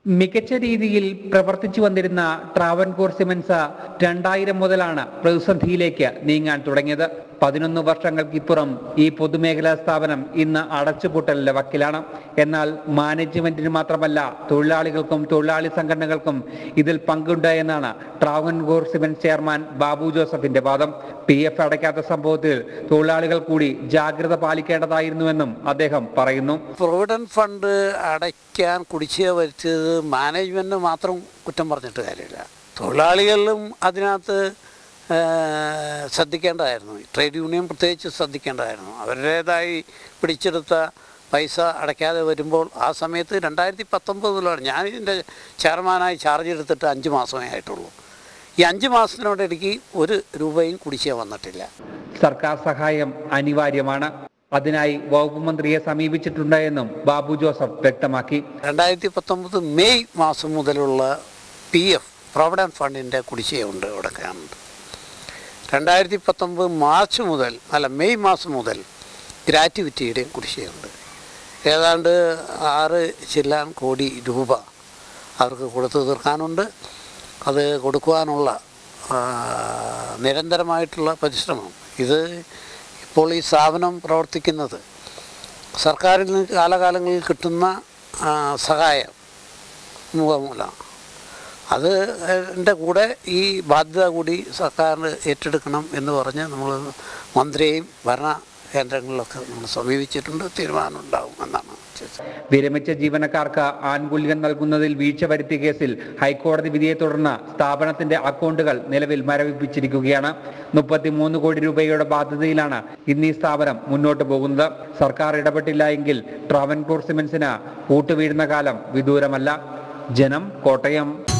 മികച്ച രീതിയിൽ പ്രവർത്തിച്ചു വന്നിരുന്ന ട്രാവൻകൂർ സിമൻസ് രണ്ടായിരം മുതലാണ് പ്രതിസന്ധിയിലേക്ക് നീങ്ങാൻ തുടങ്ങിയത് പതിനൊന്ന് വർഷങ്ങൾക്കിപ്പുറം ഈ പൊതുമേഖലാ സ്ഥാപനം ഇന്ന് അടച്ചുപൂട്ടലിന്റെ വക്കിലാണ് എന്നാൽ മാനേജ്മെന്റിന് മാത്രമല്ല തൊഴിലാളികൾക്കും തൊഴിലാളി സംഘടനകൾക്കും ഇതിൽ പങ്കുണ്ട് എന്നാണ് ട്രാവൻകൂർ സിമൻസ് ചെയർമാൻ ബാബു ജോസഫിന്റെ വാദം പി എഫ് അടയ്ക്കാത്ത സംഭവത്തിൽ തൊഴിലാളികൾ കൂടി ജാഗ്രത പാലിക്കേണ്ടതായിരുന്നുവെന്നും അദ്ദേഹം പറയുന്നു പ്രൊവിഡന്റ് ഫണ്ട് അടയ്ക്കാൻ കുടിശ്ശിക വരുത്തിയത് മാനേജ്മെൻറ്റ് മാത്രം കുറ്റം പറഞ്ഞിട്ട് കാര്യമില്ല തൊഴിലാളികളിലും അതിനകത്ത് ആ, ശ്രദ്ധിക്കേണ്ടതായിരുന്നു ട്രേഡ് യൂണിയൻ പ്രത്യേകിച്ച് ശ്രദ്ധിക്കേണ്ടതായിരുന്നു അവരുടേതായി പിടിച്ചെടുത്ത പൈസ അടയ്ക്കാതെ വരുമ്പോൾ ആ സമയത്ത് രണ്ടായിരത്തി പത്തൊമ്പതിലാണ് ഞാൻ ഇതിൻ്റെ ചെയർമാനായി ചാർജ് എടുത്തിട്ട് അഞ്ച് മാസമേ ആയിട്ടുള്ളൂ ഈ അഞ്ച് മാസത്തിനോടിടയ്ക്ക് ഒരു രൂപയും കുടിശ്ശിക വന്നിട്ടില്ല സർക്കാർ സഹായം അനിവാര്യമാണ് അതിനായി വകുപ്പ് മന്ത്രിയെ സമീപിച്ചിട്ടുണ്ട് എന്നും ബാബു ജോസഫ് വ്യക്തമാക്കി രണ്ടായിരത്തി പത്തൊമ്പത് മെയ് മാസം മുതലുള്ള പി എഫ് പ്രൊവിഡൻറ്റ് ഫണ്ടിൻ്റെ കുടിശ്ശികയുണ്ട് ഇവിടെ കാണുന്നുണ്ട് രണ്ടായിരത്തി പത്തൊമ്പത് മാർച്ച് മുതൽ അല്ല മെയ് മാസം മുതൽ ഗ്രാറ്റുവിറ്റിയുടെയും കുടിശ്ശികയുണ്ട് ഏതാണ്ട് ആറ് ചില്ലാൻ കോടി രൂപ അവർക്ക് കൊടുത്തു തീർക്കാനുണ്ട് അത് കൊടുക്കുവാനുള്ള ആ, നിരന്തരമായിട്ടുള്ള പരിശ്രമം ഇത് ഇപ്പോൾ ഈ സ്ഥാപനം പ്രവർത്തിക്കുന്നത് സർക്കാരിൽ നിന്ന് കാലകാലങ്ങളിൽ കിട്ടുന്ന ആ, സഹായം മൂലം അത് എൻ്റെ കൂടെ ഈ ബാധ്യത കൂടി സർക്കാരിന് ഏറ്റെടുക്കണം എന്ന് പറഞ്ഞ് നമ്മൾ മന്ത്രിയെയും ഭരണ കേന്ദ്രങ്ങളിലൊക്കെ നമ്മൾ സമീപിച്ചിട്ടുണ്ട് തീരുമാനം ഉണ്ടാകും എന്നാണ് ചോദിച്ചത് വിരമിച്ച ജീവനക്കാർക്ക് ആനുകൂല്യം നൽകുന്നതിൽ വീഴ്ച വരുത്തിയ കേസിൽ ഹൈക്കോടതി വിധിയെ തുടർന്ന് സ്ഥാപനത്തിന്റെ അക്കൗണ്ടുകൾ നിലവിൽ മരവിപ്പിച്ചിരിക്കുകയാണ് മുപ്പത്തിമൂന്ന് കോടി രൂപയുടെ ബാധ്യതയിലാണ് ഇന്ന് ഈ സ്ഥാപനം മുന്നോട്ട് പോകുന്നത് സർക്കാർ ഇടപെട്ടില്ല എങ്കിൽ ട്രാവൻകൂർ സിമൻസിന് പൂട്ടുവീഴുന്ന കാലം വിദൂരമല്ല ജനം കോട്ടയം